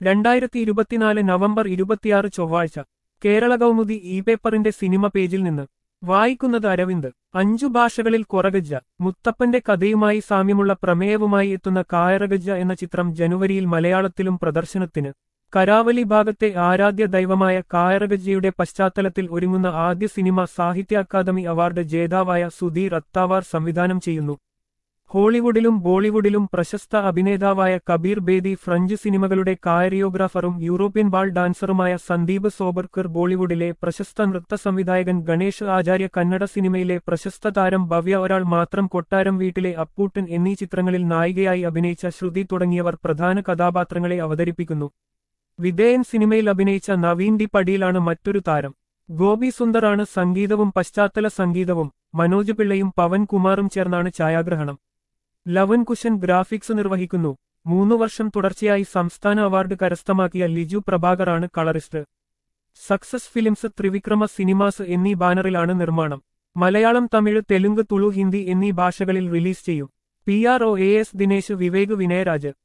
രണ്ടായിരത്തി ഇരുപത്തിനാല് നവംബർ ഇരുപത്തിയാറ് ചൊവ്വാഴ്ച കേരള കൗമുദി ഇ പേപ്പറിന്റെ സിനിമ പേജിൽ നിന്ന് വായിക്കുന്നത് അരവിന്ദ് അഞ്ചു ഭാഷകളിൽ കൊറഗജ്ജ മുത്തപ്പന്റെ കഥയുമായി സാമ്യമുള്ള പ്രമേയവുമായി എത്തുന്ന കായറഗജ്ജ എന്ന ചിത്രം ജനുവരിയിൽ മലയാളത്തിലും പ്രദർശനത്തിന് കരാവലി ഭാഗത്തെ ആരാധ്യ ദൈവമായ കായറഗജ്ജയുടെ പശ്ചാത്തലത്തിൽ ഒരുങ്ങുന്ന ആദ്യ സിനിമ സാഹിത്യ അക്കാദമി അവാർഡ് ജേതാവായ സുധീർ അത്താവാർ സംവിധാനം ചെയ്യുന്നു ഹോളിവുഡിലും ബോളിവുഡിലും പ്രശസ്ത അഭിനേതാവായ കബീർ ബേദി ഫ്രഞ്ച് സിനിമകളുടെ കായറിയോഗ്രാഫറും യൂറോപ്യൻ ബാൾ ഡാൻസറുമായ സന്ദീപ് സോബർക്കർ ബോളിവുഡിലെ പ്രശസ്ത നൃത്ത സംവിധായകൻ ഗണേഷ് ആചാര്യ കന്നഡ സിനിമയിലെ പ്രശസ്ത താരം ഭവ്യ ഒരാൾ മാത്രം കൊട്ടാരം വീട്ടിലെ അപ്പൂട്ടൻ എന്നീ ചിത്രങ്ങളിൽ നായികയായി അഭിനയിച്ച ശ്രുതി തുടങ്ങിയവർ പ്രധാന കഥാപാത്രങ്ങളെ അവതരിപ്പിക്കുന്നു വിധേയൻ സിനിമയിൽ അഭിനയിച്ച നവീൻ ഡി പടിയിലാണ് മറ്റൊരു താരം ഗോപി സുന്ദറാണ് സംഗീതവും പശ്ചാത്തല സംഗീതവും മനോജ് പിള്ളയും പവൻ കുമാറും ചേർന്നാണ് ഛായാഗ്രഹണം ലവൻ കുശൻ ഗ്രാഫിക്സ് നിർവഹിക്കുന്നു മൂന്നു വർഷം തുടർച്ചയായി സംസ്ഥാന അവാർഡ് കരസ്ഥമാക്കിയ ലിജു പ്രഭാകറാണ് colourist success films Trivikrama cinemas എന്നീ ബാനറിലാണ് നിർമ്മാണം മലയാളം തമിഴ് തെലുങ്ക് തുളു ഹിന്ദി എന്നീ ഭാഷകളിൽ റിലീസ് ചെയ്യും P R O A S Dinesh Vivek Vinayaraj